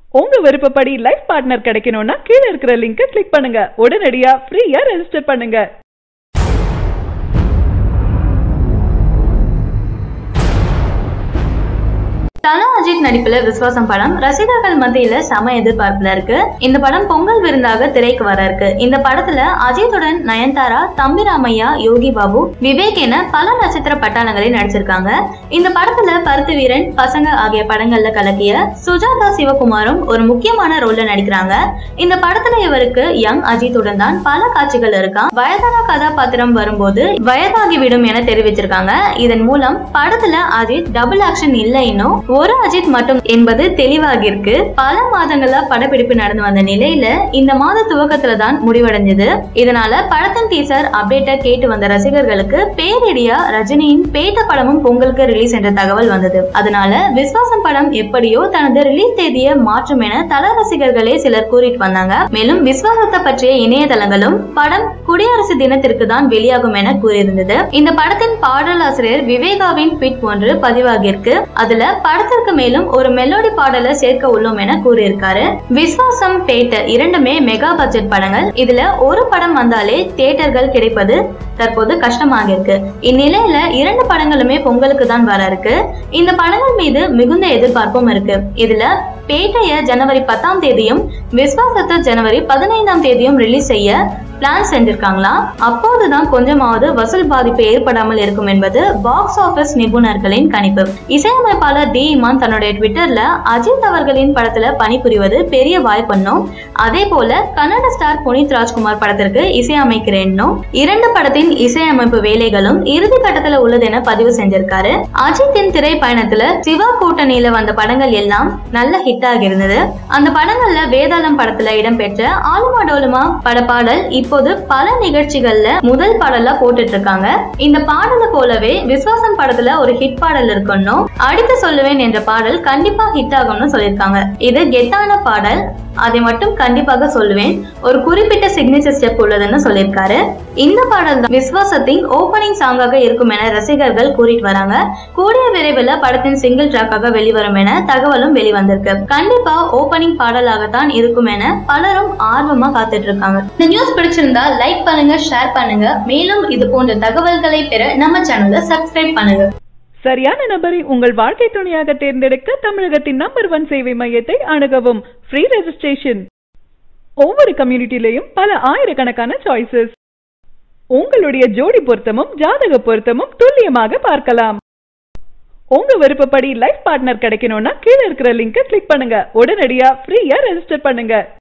உங்க விருப்பப்படி life partner கிடைக்கணும்னா கீழ இருக்கிற லிங்கை கிளிக் பண்ணுங்க உடனடியா ஃப்ரீயா ரெஜிஸ்டர் பண்ணுங்க தலா அஜித் நடிப்புல விஸ்வாசம் படம் ரசிகர்கள் மத்தியில சம எதிர்பார்ப்புல இருக்கு இந்த படம் பொங்கல் விருந்தாக திரைக்கு வர இருக்கு இந்த படத்துல அஜித்துடன் நயன்தாரா தம்பி ராமையா யோகி பாபு விவேக் என பல நட்சத்திர பட்டாளங்களில் நடிச்சிருக்காங்க இந்த படத்துல பருத்து வீரன் பசங்க ஆகிய படங்கள்ல கலக்கிய சுஜாதா சிவகுமாரும் ஒரு முக்கியமான ரோல்ல நடிக்கிறாங்க இந்த படத்துல இவருக்கு யங் அஜித்துடன் தான் பல காட்சிகள் இருக்கான் வயதான கதாபாத்திரம் வரும்போது வயதாகிவிடும் என தெரிவிச்சிருக்காங்க இதன் மூலம் படத்துல அஜித் டபுள் ஆக்ஷன் இல்ல இன்னும் ஒரு அஜித் மட்டும் என்பது தெளிவாகி இருக்கு பல மாதங்களா படப்பிடிப்பு நடந்து வந்த நிலையில இந்த மாத துவக்கத்துல தான் முடிவடைஞ்சது இதனால படத்தின் டீசர் அப்டேட்டை கேட்டு வந்த ரசிகர்களுக்கு பேரிடியா ரஜினியின் பேட்ட படமும் பொங்கலுக்கு ரிலீஸ் என்ற தகவல் வந்தது அதனால விஸ்வாசம் படம் எப்படியோ தனது ரிலீஸ் தேதியை மாற்றும் என தல ரசிகர்களே சிலர் கூறிட்டு வந்தாங்க மேலும் விஸ்வாசத்தை பற்றிய இணையதளங்களும் படம் குடியரசு தினத்திற்கு தான் வெளியாகும் என கூறியிருந்தது இந்த படத்தின் பாடலாசிரியர் விவேகாவின் ட்வீட் ஒன்று பதிவாகியிருக்கு அதுல படத்திற்கு மேலும் ஒரு மெலோடி பாடலை சேர்க்க உள்ளோம் என கூறியிருக்காரு விஸ்வாசம் பேட்ட இரண்டுமே மெகா பட்ஜெட் படங்கள் இதுல ஒரு படம் வந்தாலே தியேட்டர்கள் கிடைப்பது தற்போது கஷ்டமாக இருக்கு இந்நிலையில இரண்டு படங்களுமே பொங்கலுக்கு தான் வர இருக்கு இந்த படங்கள் மீது மிகுந்த எதிர்பார்ப்பும் இருக்கு இதுல பேட்டைய ஜனவரி பத்தாம் தேதியும் விஸ்வாசத்தை ஜனவரி பதினைந்தாம் தேதியும் ரிலீஸ் செய்ய பிளான் செஞ்சிருக்காங்களாம் அப்போதுதான் கொஞ்சமாவது வசூல் பாதிப்பு ஏற்படாமல் இருக்கும் என்பது பாக்ஸ் ஆபீஸ் நிபுணர்களின் கணிப்பு இசையமைப்பாளர் டி இமான் தன்னுடைய ட்விட்டர்ல அஜித் அவர்களின் படத்துல பணிபுரிவது பெரிய வாய்ப்புன்னும் அதே போல கன்னட ஸ்டார் புனித் ராஜ்குமார் படத்திற்கு இசையமைக்கிறேன்னும் இரண்டு படத்தின் இசையமைப்பு வேலைகளும் இறுதி கட்டத்துல உள்ளது என பதிவு செஞ்சிருக்காரு அஜித்தின் திரை பயணத்துல சிவா கூட்டணியில வந்த படங்கள் எல்லாம் நல்ல ஹிட் ஆகி இருந்தது அந்த படங்கள்ல வேதாளம் படத்துல இடம்பெற்ற ஆலுமா டோலுமா பட பாடல் இப்போது பல நிகழ்ச்சிகள்ல முதல் பாடலா போட்டுட்டு இருக்காங்க இந்த பாடலை போலவே விஸ்வாசம் படத்துல ஒரு ஹிட் பாடல் இருக்கணும் அடுத்து சொல்லுவேன் என்ற பாடல் கண்டிப்பா ஹிட் ஆகும்னு சொல்லியிருக்காங்க இது கெத்தான பாடல் அதை மட்டும் கண்டிப்பாக சொல்லுவேன் ஒரு குறிப்பிட்ட சிக்னேச்சர் ஸ்டெப் உள்ளதுன்னு சொல்லியிருக்காரு இந்த பாடல் தான் விஸ்வாசத்தின் ஓபனிங் சாங்காக இருக்கும் என ரசிகர்கள் கூறிட்டு வராங்க கூடிய விரைவில் படத்தின் சிங்கிள் ட்ராக்காக வெளிவரும் என தகவலும் வெளிவந்திருக்கு கண்டிப்பா ஓபனிங் பாடலாகத்தான் இருக்கும் என பலரும் ஆர்வமா காத்துட்டு இருக்காங்க இந்த நியூஸ் பிடிச்சிருந்தா லைக் பண்ணுங்க ஷேர் பண்ணுங்க மேலும் இது போன்ற தகவல்களை பெற நம்ம சேனலை சப்ஸ்கிரைப் பண்ணுங்க சரியான நபரை உங்கள் வாழ்க்கை துணையாக தேர்ந்தெடுக்க தமிழகத்தின் நம்பர் ஒன் சேவை மையத்தை அணுகவும் ஃப்ரீ ரெஜிஸ்ட்ரேஷன் ஒவ்வொரு கம்யூனிட்டிலையும் பல ஆயிரக்கணக்கான சாய்ஸஸ் உங்களுடைய ஜோடி பொருத்தமும் ஜாதக பொருத்தமும் துல்லியமாக பார்க்கலாம் உங்க விருப்பப்படி லைஃப் பார்ட்னர் கிடைக்கணும்னா கீழ இருக்கிற லிங்கை கிளிக் பண்ணுங்க உடனடியா ஃப்ரீயா ரெஜிஸ்டர் பண்ணுங்க